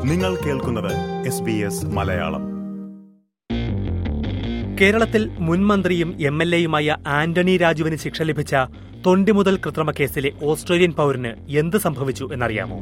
നിങ്ങൾ കേൾക്കുന്നത് S B S Malayalam കേരളത്തിൽ മുൻ മന്ത്രിയും എം എൽ എയുമായ ആന്റണി രാജുവിന് ശിക്ഷ ലഭിച്ച തൊണ്ടിമുതൽ കൃത്രിമ കേസിലെ ഓസ്ട്രേലിയൻ പൌരന് എന്ത് സംഭവിച്ചു എന്നറിയാമോ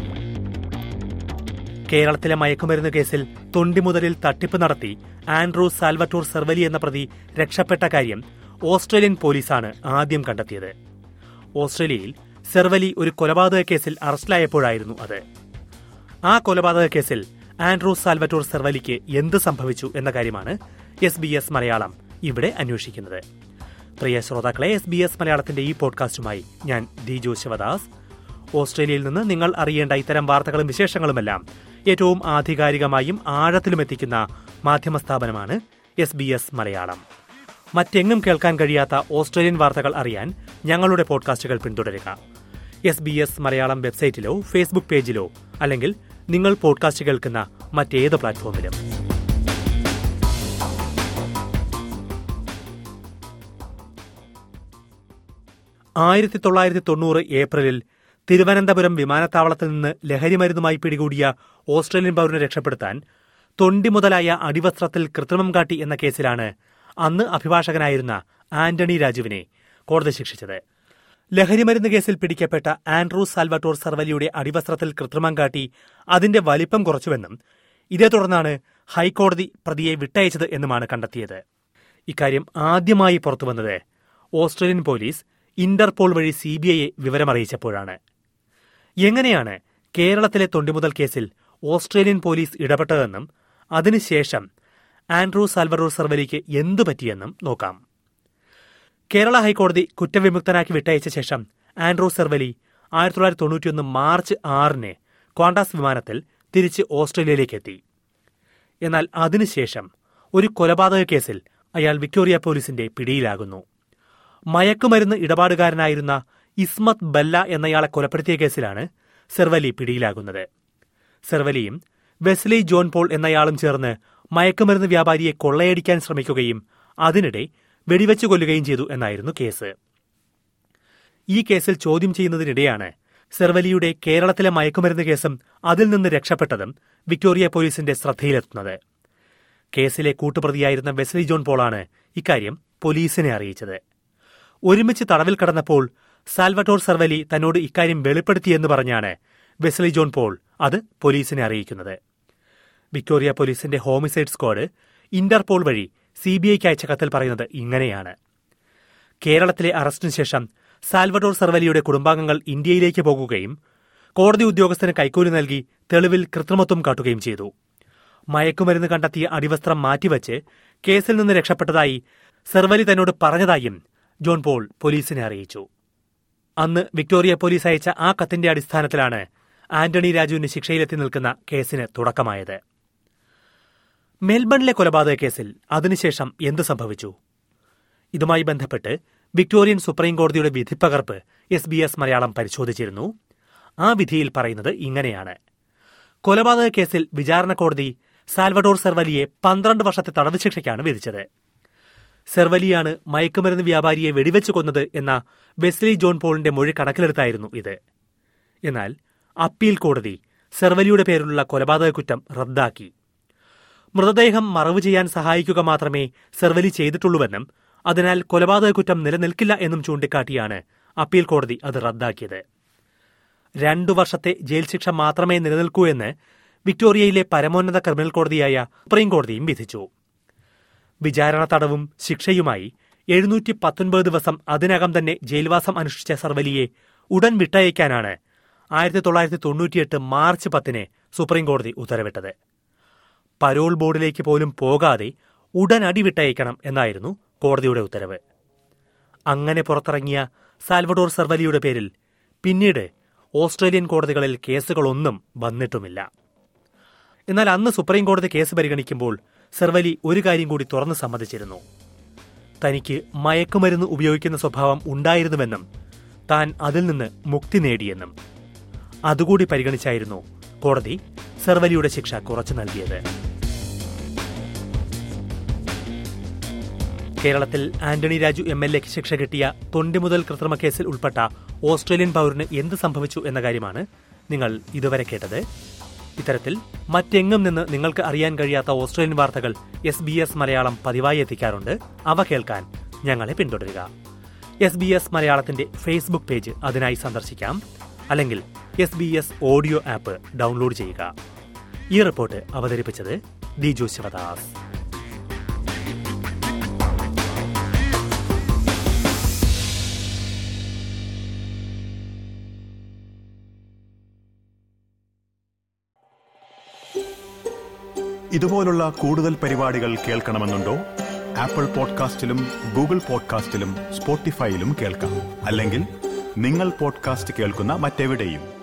കേരളത്തിലെ മയക്കുമരുന്ന് കേസിൽ തൊണ്ടിമുതലിൽ തട്ടിപ്പ് നടത്തി ആൻഡ്രൂ സാൽവറ്റോർ സെർവലി എന്ന പ്രതി രക്ഷപ്പെട്ട കാര്യം ഓസ്ട്രേലിയൻ പോലീസാണ് ആദ്യം കണ്ടെത്തിയത് ഓസ്ട്രേലിയയിൽ സെർവലി ഒരു കൊലപാതക കേസിൽ അറസ്റ്റിലായപ്പോഴായിരുന്നു അത് ആ കൊലപാതക കേസിൽ ആൻഡ്രൂ സാൽവറ്റോർ സെർവലിക്ക് എന്ത് സംഭവിച്ചു എന്ന കാര്യമാണ് എസ് ബി എസ് മലയാളം ഇവിടെ അന്വേഷിക്കുന്നത് പ്രിയ ശ്രോതാക്കളെ എസ് ബി എസ് മലയാളത്തിന്റെ ഈ പോഡ്കാസ്റ്റുമായി ഞാൻ ദിജു ശിവദാസ് ഓസ്ട്രേലിയയിൽ നിന്ന് നിങ്ങൾ അറിയേണ്ട ഇത്തരം വാർത്തകളും വിശേഷങ്ങളുമെല്ലാം ഏറ്റവും ആധികാരികമായും ആഴത്തിലും എത്തിക്കുന്ന മാധ്യമ സ്ഥാപനമാണ് എസ് ബി എസ് മലയാളം മറ്റെങ്ങും കേൾക്കാൻ കഴിയാത്ത ഓസ്ട്രേലിയൻ വാർത്തകൾ അറിയാൻ ഞങ്ങളുടെ പോഡ്കാസ്റ്റുകൾ പിന്തുടരുക എസ് ബി എസ് മലയാളം വെബ്സൈറ്റിലോ ഫേസ്ബുക്ക് പേജിലോ അല്ലെങ്കിൽ നിങ്ങൾ പോഡ്കാസ്റ്റ് കേൾക്കുന്ന മറ്റേത് പ്ലാറ്റ്ഫോമിലും ആയിരത്തി തൊള്ളായിരത്തി തൊണ്ണൂറ് ഏപ്രിലിൽ തിരുവനന്തപുരം വിമാനത്താവളത്തിൽ നിന്ന് ലഹരിമരുന്നുമായി പിടികൂടിയ ഓസ്ട്രേലിയൻ പൌരനെ രക്ഷപ്പെടുത്താൻ തൊണ്ടി മുതലായ അടിവസ്ത്രത്തിൽ കൃത്രിമം കാട്ടി എന്ന കേസിലാണ് അന്ന് അഭിഭാഷകനായിരുന്ന ആന്റണി രാജുവിനെ കോടതി ശിക്ഷിച്ചത് ലഹരിമരുന്ന് കേസിൽ പിടിക്കപ്പെട്ട ആൻഡ്രൂ സാൽവട്ടോർ സർവലിയുടെ അടിവസ്ത്രത്തിൽ കൃത്രിമം കാട്ടി അതിന്റെ വലിപ്പം കുറച്ചുവെന്നും ഇതേ തുടർന്നാണ് ഹൈക്കോടതി പ്രതിയെ വിട്ടയച്ചത് എന്നുമാണ് കണ്ടെത്തിയത് ഇക്കാര്യം ആദ്യമായി പുറത്തുവന്നത് ഓസ്ട്രേലിയൻ പോലീസ് ഇന്റർപോൾ വഴി സി ബി ഐയെ വിവരമറിയിച്ചപ്പോഴാണ് എങ്ങനെയാണ് കേരളത്തിലെ തൊണ്ടിമുതൽ കേസിൽ ഓസ്ട്രേലിയൻ പോലീസ് ഇടപെട്ടതെന്നും അതിനുശേഷം ആൻഡ്രൂ സാൽവറോർ സർവലിക്ക് എന്തു പറ്റിയെന്നും നോക്കാം കേരള ഹൈക്കോടതി കുറ്റവിമുക്തനാക്കി വിട്ടയച്ച ശേഷം ആൻഡ്രൂ സെർവലി ആയിരത്തി തൊള്ളായിരത്തി തൊണ്ണൂറ്റിയൊന്ന് മാർച്ച് ആറിന് ക്വാണ്ടാസ് വിമാനത്തിൽ തിരിച്ച് ഓസ്ട്രേലിയയിലേക്ക് എത്തി എന്നാൽ അതിനുശേഷം ഒരു കൊലപാതക കേസിൽ അയാൾ വിക്ടോറിയ പോലീസിന്റെ പിടിയിലാകുന്നു മയക്കുമരുന്ന് ഇടപാടുകാരനായിരുന്ന ഇസ്മത് ബല്ല എന്നയാളെ കൊലപ്പെടുത്തിയ കേസിലാണ് സെർവലി പിടിയിലാകുന്നത് സെർവലിയും വെസ്ലി ജോൺ പോൾ എന്നയാളും ചേർന്ന് മയക്കുമരുന്ന് വ്യാപാരിയെ കൊള്ളയടിക്കാൻ ശ്രമിക്കുകയും അതിനിടെ വെടിവെച്ചു കൊല്ലുകയും ചെയ്തു എന്നായിരുന്നു കേസ് ഈ കേസിൽ ചോദ്യം ചെയ്യുന്നതിനിടെയാണ് സെർവലിയുടെ കേരളത്തിലെ മയക്കുമരുന്ന് കേസും അതിൽ നിന്ന് രക്ഷപ്പെട്ടതും വിക്ടോറിയ പോലീസിന്റെ ശ്രദ്ധയിലെത്തുന്നത് കേസിലെ കൂട്ടുപ്രതിയായിരുന്ന വെസ്ലി ജോൺ പോളാണ് ഇക്കാര്യം പോലീസിനെ അറിയിച്ചത് ഒരുമിച്ച് തടവിൽ കടന്നപ്പോൾ സാൽവട്ടോർ സർവലി തന്നോട് ഇക്കാര്യം വെളിപ്പെടുത്തിയെന്ന് പറഞ്ഞാണ് വെസ്ലി ജോൺ പോൾ അത് പോലീസിനെ അറിയിക്കുന്നത് വിക്ടോറിയ പോലീസിന്റെ ഹോമിസൈഡ് സ്ക്വാഡ് ഇന്റർപോൾ വഴി സി ബി ഐക്ക് അയച്ച കത്തിൽ പറയുന്നത് ഇങ്ങനെയാണ് കേരളത്തിലെ അറസ്റ്റിന് ശേഷം സാൽവഡോർ സർവലിയുടെ കുടുംബാംഗങ്ങൾ ഇന്ത്യയിലേക്ക് പോകുകയും കോടതി ഉദ്യോഗസ്ഥന് കൈക്കൂലി നൽകി തെളിവിൽ കൃത്രിമത്വം കാട്ടുകയും ചെയ്തു മയക്കുമരുന്ന് കണ്ടെത്തിയ അടിവസ്ത്രം മാറ്റിവച്ച് കേസിൽ നിന്ന് രക്ഷപ്പെട്ടതായി സെർവലി തന്നോട് പറഞ്ഞതായും ജോൺ പോൾ പോലീസിനെ അറിയിച്ചു അന്ന് വിക്ടോറിയ പോലീസ് അയച്ച ആ കത്തിന്റെ അടിസ്ഥാനത്തിലാണ് ആന്റണി രാജുവിന് ശിക്ഷയിലെത്തി നിൽക്കുന്ന കേസിന് തുടക്കമായത് മെൽബണിലെ കൊലപാതക കേസിൽ അതിനുശേഷം എന്ത് സംഭവിച്ചു ഇതുമായി ബന്ധപ്പെട്ട് വിക്ടോറിയൻ സുപ്രീം കോടതിയുടെ വിധിപ്പകർപ്പ് എസ് ബി എസ് മലയാളം പരിശോധിച്ചിരുന്നു ആ വിധിയിൽ പറയുന്നത് ഇങ്ങനെയാണ് കൊലപാതക കേസിൽ വിചാരണ കോടതി സാൽവഡോർ സെർവലിയെ പന്ത്രണ്ട് വർഷത്തെ തടവ് ശിക്ഷയ്ക്കാണ് വിധിച്ചത് സെർവലിയാണ് മയക്കുമരുന്ന് വ്യാപാരിയെ വെടിവെച്ച് കൊന്നത് എന്ന വെസ്ലി ജോൺ പോളിന്റെ മൊഴി കണക്കിലെടുത്തായിരുന്നു ഇത് എന്നാൽ അപ്പീൽ കോടതി സെർവലിയുടെ പേരിലുള്ള കൊലപാതക കുറ്റം റദ്ദാക്കി മൃതദേഹം മറവ് ചെയ്യാൻ സഹായിക്കുക മാത്രമേ സെർവലി ചെയ്തിട്ടുള്ളൂവെന്നും അതിനാൽ കൊലപാതക കുറ്റം നിലനിൽക്കില്ല എന്നും ചൂണ്ടിക്കാട്ടിയാണ് അപ്പീൽ കോടതി അത് റദ്ദാക്കിയത് രണ്ടു വർഷത്തെ ജയിൽ ശിക്ഷ മാത്രമേ നിലനിൽക്കൂ എന്ന് വിക്ടോറിയയിലെ പരമോന്നത ക്രിമിനൽ കോടതിയായ സുപ്രീം കോടതിയും വിധിച്ചു വിചാരണ തടവും ശിക്ഷയുമായി എഴുന്നൂറ്റി പത്തൊൻപത് ദിവസം അതിനകം തന്നെ ജയിൽവാസം അനുഷ്ഠിച്ച സർവലിയെ ഉടൻ വിട്ടയക്കാനാണ് ആയിരത്തി തൊള്ളായിരത്തി തൊണ്ണൂറ്റിയെട്ട് മാർച്ച് പത്തിന് സുപ്രീം കോടതി ഉത്തരവിട്ടത് പരോൾ ബോർഡിലേക്ക് പോലും പോകാതെ ഉടൻ അടി വിട്ടയക്കണം എന്നായിരുന്നു കോടതിയുടെ ഉത്തരവ് അങ്ങനെ പുറത്തിറങ്ങിയ സാൽവഡോർ സർവലിയുടെ പേരിൽ പിന്നീട് ഓസ്ട്രേലിയൻ കോടതികളിൽ കേസുകളൊന്നും വന്നിട്ടുമില്ല എന്നാൽ അന്ന് സുപ്രീം കോടതി കേസ് പരിഗണിക്കുമ്പോൾ സെർവലി ഒരു കാര്യം കൂടി തുറന്നു സമ്മതിച്ചിരുന്നു തനിക്ക് മയക്കുമരുന്ന് ഉപയോഗിക്കുന്ന സ്വഭാവം ഉണ്ടായിരുന്നുവെന്നും താൻ അതിൽ നിന്ന് മുക്തി നേടിയെന്നും അതുകൂടി പരിഗണിച്ചായിരുന്നു കോടതി സെർവലിയുടെ ശിക്ഷ കുറച്ചു നൽകിയത് കേരളത്തിൽ ആന്റണി രാജു എം എൽ എക്ക് ശിക്ഷ കിട്ടിയ തൊണ്ടി മുതൽ കൃത്രിമ കേസിൽ ഉൾപ്പെട്ട ഓസ്ട്രേലിയൻ പൌരന് എന്ത് സംഭവിച്ചു എന്ന കാര്യമാണ് നിങ്ങൾ ഇതുവരെ കേട്ടത് ഇത്തരത്തിൽ മറ്റെങ്ങും നിന്ന് നിങ്ങൾക്ക് അറിയാൻ കഴിയാത്ത ഓസ്ട്രേലിയൻ വാർത്തകൾ എസ് ബി എസ് മലയാളം പതിവായി എത്തിക്കാറുണ്ട് അവ കേൾക്കാൻ ഞങ്ങളെ പിന്തുടരുക എസ് ബി എസ് മലയാളത്തിന്റെ ഫേസ്ബുക്ക് പേജ് അതിനായി സന്ദർശിക്കാം അല്ലെങ്കിൽ S B S audio app download ചെയ്യുക ഈ റിപ്പോർട്ട് അവതരിപ്പിച്ചത് ദിജു ശിവദാസ് ഇതുപോലുള്ള കൂടുതൽ പരിപാടികൾ കേൾക്കണമെന്നുണ്ടോ ആപ്പിൾ പോഡ്കാസ്റ്റിലും ഗൂഗിൾ പോഡ്കാസ്റ്റിലും സ്പോട്ടിഫൈയിലും കേൾക്കാം അല്ലെങ്കിൽ നിങ്ങൾ പോഡ്കാസ്റ്റ് കേൾക്കുന്ന മറ്റെവിടെയും